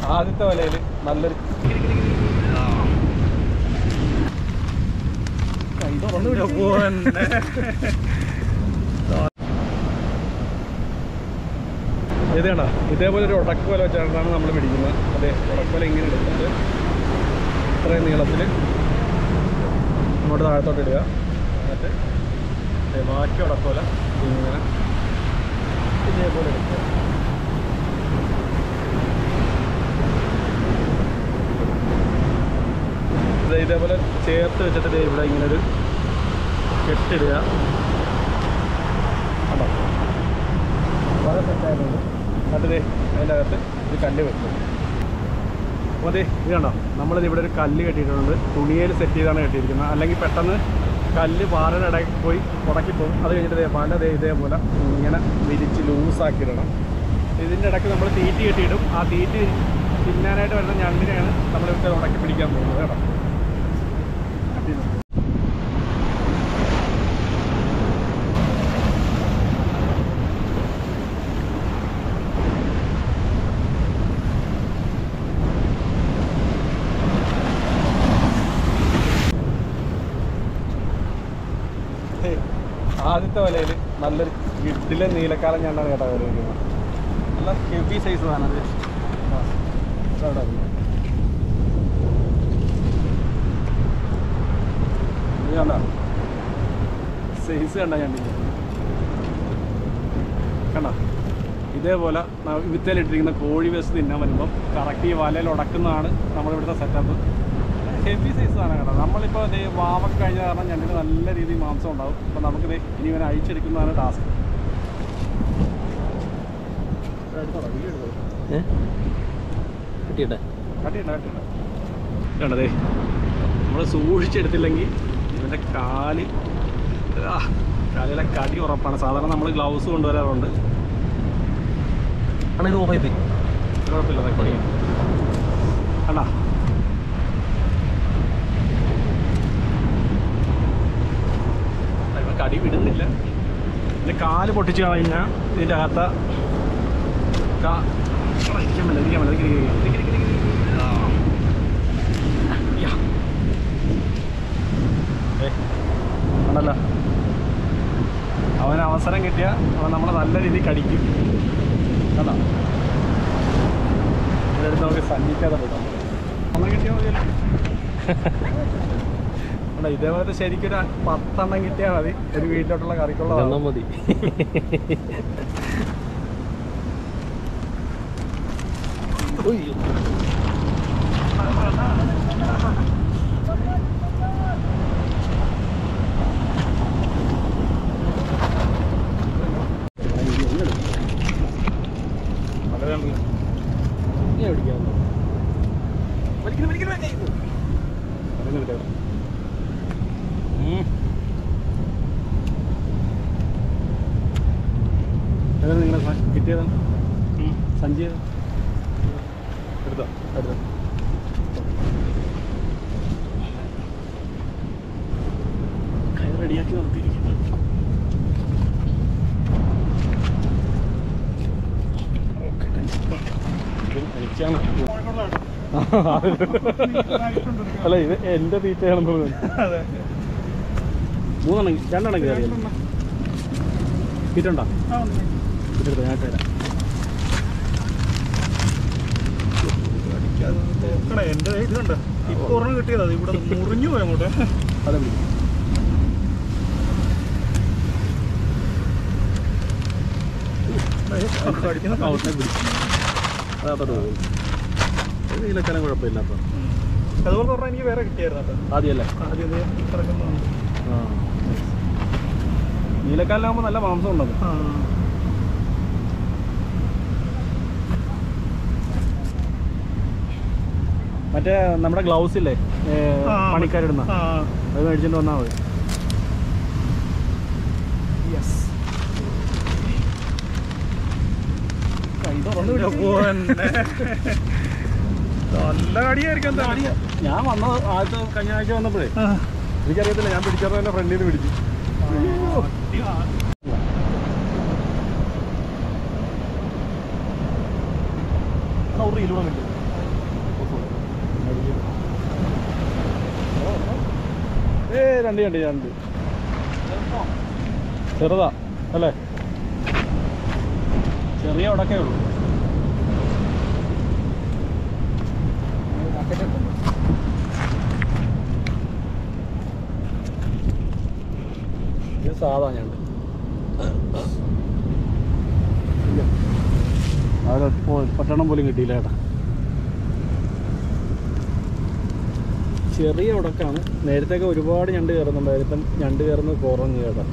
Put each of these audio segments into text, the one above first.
ആദ്യത്തെ വലയിൽ നല്ലൊരു കൈ തുറന്നു ഇത് കണ്ട ഇതേപോലെ ഒരു ഉടക്കുവല വെച്ചാണ് നമ്മൾ പിടിക്കുന്നത് അതെ ഉടക്കുവല ഇങ്ങനെ എടുക്കുന്നത് ഇത്രയും നീളത്തിൽ അങ്ങോട്ട് താഴത്തോട്ട് ഇടുക എന്നിട്ട് ദേ ബാക്കി ഉടക്കുവല ഇങ്ങനെ ഇതേപോലെ എടുക്കുക ഇത് ഇതേപോലെ ചേർത്ത് വെച്ചിട്ട് ദേ ഇവിടെ ഇങ്ങനെ ഒരു കെട്ടിടുക കണ്ടോ വളരെ സെറ്റായിട്ടുണ്ട് എന്നിട്ട് ദേ അതിൻ്റെ അകത്ത് ഒരു കല്ല് വെക്കും അപ്പോൾ അതെ ഇത് കണ്ടോ നമ്മളിത് ഇവിടെ ഒരു കല്ല് കെട്ടിയിട്ടുണ്ട് തുണിയിൽ സെറ്റ് ചെയ്താണ് കെട്ടിയിരിക്കുന്നത് അല്ലെങ്കിൽ പെട്ടെന്ന് കല്ല് പാറയുടെ ഇടയ്ക്ക് പോയി ഉടക്കി പോകും അത് കഴിഞ്ഞിട്ട് ദേ പല ദേ ഇതേപോലെ ഇങ്ങനെ വിരിച്ച് ലൂസാക്കിയിടണം ഇതിൻ്റെ ഇടയ്ക്ക് നമ്മൾ തീറ്റി കെട്ടിയിടും ആ തീറ്റി തിന്നാനായിട്ട് വരുന്ന ഞണ്ടിനെയാണ് നമ്മളിവിടെ ഉടക്കി പിടിക്കാൻ പോകുന്നത് കേട്ടോ ഹേയ്, ആദ്യത്തെ വലയിൽ നല്ലൊരു കിഡിലെ നീലക്കാലം ഞണ്ടാണ് കേട്ടോ വരുന്നത് നല്ല ഹെവി സൈസ് സാധനം ഇത് ആ, ഇതവിടെ ഉണ്ട്. ഇത് കണ്ട സൈസ് കണ്ട ഞണ്ടിന് കണ്ട ഇതേപോലെ ന- വിത്തലിട്ടിരിക്കുന്ന കോഴി വേസ്റ്റ് തിന്നാൻ വരുമ്പം കറക്റ്റ് ഈ വലയിൽ ഉടക്കുന്നതാണ് നമ്മളിവിടുത്തെ സെറ്റപ്പ് ഹെവി സൈസ് ആണ് കേട്ടോ നമ്മളിപ്പോൾ ഇത് വാവൊക്കെ കഴിഞ്ഞ കാരണം ഞണ്ടിന് നല്ല രീതിയിൽ മാംസം ഉണ്ടാവും അപ്പോൾ നമുക്കിത് ഇനി ഇവനെ അഴിച്ചെടുക്കുന്നതാണ് ടാസ്ക് കിട്ടിയിട്ടെ കട്ടിയുണ്ട് കട്ടിയുണ്ട് കണ്ടതേ നമ്മൾ സൂക്ഷിച്ചെടുത്തില്ലെങ്കിൽ ഇവൻ്റെ കാല് ആ, കാലിലെ കടി ഉറപ്പാണ് സാധാരണ നമ്മൾ ഗ്ലൗസ് കൊണ്ടുവരാറുണ്ട് ആണ് ഇത് ഓഫായി പോയി കുഴപ്പമില്ല അതൊക്കെ കണ്ടാ ഇവൻ കടി വിടുന്നില്ല ഇതിൻ്റെ കാല് പൊട്ടിച്ച് കഴിഞ്ഞാൽ ഇതിൻ്റെ അകത്ത കാ എടാ, ഇരിക്കാൻ പറ്റില്ല ഇരിക്കാൻ പറ്റില്ല ഇരിക്ക്, ഇരിക്ക്, ഇരിക്ക്, ഇരിക്ക്, ഇരിക്ക്. ആ. യാ. ഏ, കണ്ടല്ലോ അവന് അവസരം കിട്ടിയാൽ അവൻ നമ്മളെ നല്ല രീതിയിൽ കടിക്കും കണ്ടോ ഇതെടുത്ത് നമുക്ക് സഞ്ചിക്കാതെ പോകാം ഒന്നും കിട്ടിയാൽ മതിയല്ലോ അല്ല ഇതേപോലത്തെ ശരിക്കും ഒരു പത്തെണ്ണം കിട്ടിയാൽ മതി ഒരു വീട്ടിലോട്ടുള്ള കറിക്കുള്ള എണ്ണം മതി ഉയ്യോ. ഇങ്ങനെ പിടിക്കാമല്ലോ. വലിക്കുന്നു, വലിക്കുന്നു, വലിക്കുന്നു. ഉം. ഏതാണ് നിങ്ങളെ സ- കിട്ടിയത് സഞ്ചി ഏതാ? എടുത്തോ എടുത്തോ കൈ റെഡിയാക്കി നിർത്തിയിരിക്കുന്നു ഓക്കെ കഴിച്ചാണ് അല്ല ഇത് എന്റെ തീറ്റയാണെന്ന് തോന്നുന്നു മൂന്നെണ്ണം രണ്ടെണ്ണം കയറി കിട്ടുണ്ടോ കിട്ടെടുത്തോ ഞാൻ തരാം നോക്കണേ എന്റെ ഇത് കണ്ട ഇപ്പൊ ഒരെണ്ണം കിട്ടിയതാ ഇവിടെ മുറിഞ്ഞു പോയി അങ്ങോട്ട് അതെ പിടിക്കും കടിക്കുന്ന ഔട്ടിനെ പിടിക്കും അതോട്ട് പോകും ഇത് ഇതിലൊക്കെ കുഴപ്പമില്ല അപ്പം അതുപോലെ പറഞ്ഞാൽ എനിക്ക് വേറെ കിട്ടിയായിരുന്നു കേട്ടോ ആദ്യമല്ലേ ആദ്യം ദേ കിടക്കുന്നതാണ്. ആ നീലക്കാലിനാകുമ്പോൾ നല്ല മാംസം ഉണ്ടത് ആ. മറ്റേ നമ്മുടെ ഗ്ലൗസ് ഇല്ലേ ഏ, ആ. പണിക്കാരിടുന്ന ആ. അത് മേടിച്ചിട്ട് വന്നാൽ മതി യെസ് കൈ തുറന്നു ഇവിടെ പിടിച്ച് പോവന്നെ. നല്ല കടിയായിരിക്കും എന്താ ഞാൻ വന്ന ആദ്യത്തെ കഴിഞ്ഞ ആഴ്ച വന്നപ്പോഴേ ആ. എനിക്കറിയത്തില്ല ഞാൻ പിടിച്ചപ്പോൾ എൻ്റെ ഫ്രണ്ടിൽ നിന്ന് പിടിച്ചു എന്നാ ഒരു റീലൂടെ കിട്ടും രണ്ട് രണ്ട് രണ്ട് ചെറുതാ അല്ലേ ചെറിയ ഉടക്കേ ഉള്ളൂ ഇത് സാധാ ഞണ്ട് അത് പട്ടണം പോലും കിട്ടിയില്ല ചേട്ടാ ചെറിയ ഉടക്കാണ് നേരത്തെയൊക്കെ ഒരുപാട് ഞണ്ട് കയറുന്നുണ്ടായിരുന്നു ഇപ്പം ഞണ്ട് കയറുന്നത് കുറഞ്ഞു കേട്ടോ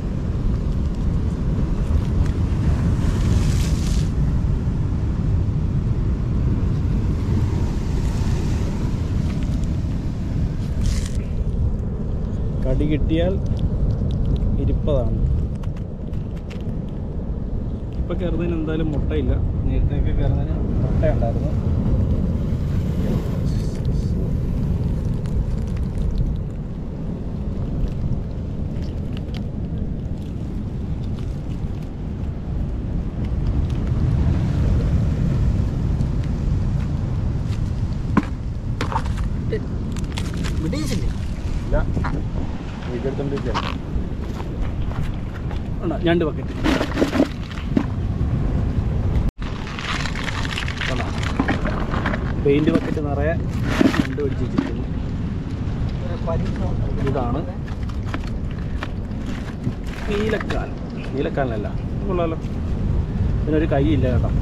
കടി കിട്ടിയാൽ ഇരിപ്പതാണ് ഇപ്പം കയറുന്നതിന് എന്തായാലും മുട്ടയില്ല നേരത്തെയൊക്കെ കയറുന്നതിന് മുട്ടയുണ്ടായിരുന്നു വിടേച്ചില്ലേ ഇല്ല വീടെടുത്തോണ്ടിരിക്കുക രണ്ട് ബക്കറ്റ് പെയിന്റ് ബക്കറ്റ് നിറയെ രണ്ട് പിടിച്ച് വെച്ചിരിക്കുന്നു ഇതാണ് നീലക്കാൽ നീലക്കാലിനല്ല കൊള്ളാലോ ഇതിനൊരു കൈ ഇല്ല കേട്ടോ